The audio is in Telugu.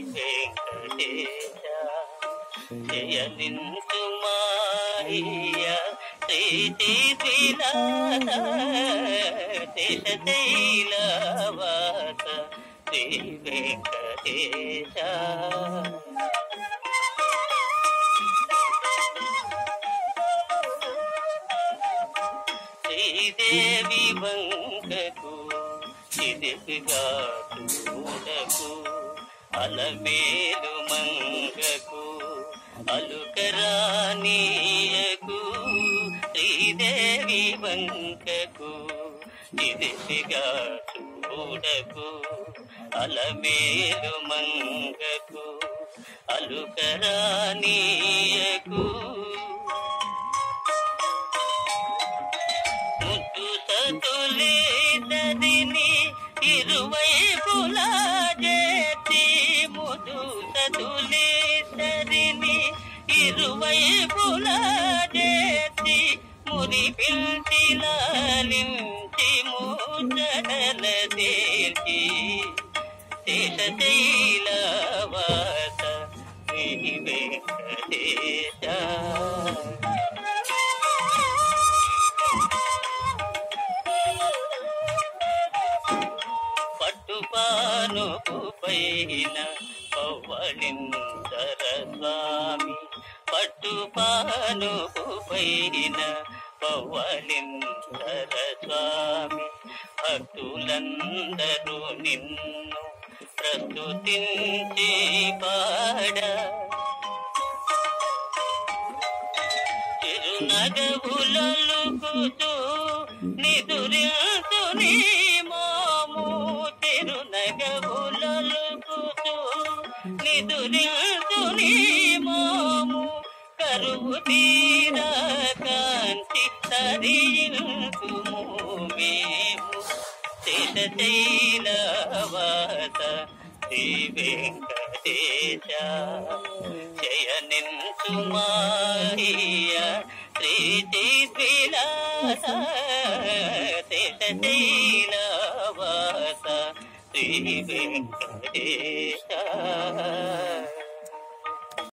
వెంకటేశ జయనింతు మాయ శ్రీ శ్రీలాస శైలవాస శ్రీ వెంకటేశ శ్రీదేవి వంకకు చిరుకుగా చూడకు అలమేలు మంగకు అలుకరానీయకు శ్రీదేవి వంకకు చిరుకుగా చూడకు అలమేలు మంగకు అలుకరానీయకు ముద్దు సతులేదని ఇరువైపుల చేతి ముదు సతులేదని ఇరువైపుల చేతి మురి పిల్చి లాలించి ముద్దల తీర్చి శేషశైలవాస శ్రీ వెంకటేశ పట్టుపానుపు పైన పవ్వళిందర స్వామి పట్టుపానుపు పైన పవ్వళిందర స్వామి భక్తులందరూ నిన్ను ప్రస్తుతించి పాడ చిరునగవులలుకుతూ నిదురించు నీ మోము తిరునగవులలుకుతూ నిదురించు నీ మోము కరువు తీరా కాంతి తరించుము మేము శేషశైలవాస శ్రీ వెంకటేశ జయనించు మాయ శ్రీ విలాస శేషశైలవాస శ్రీ వెంకటేశ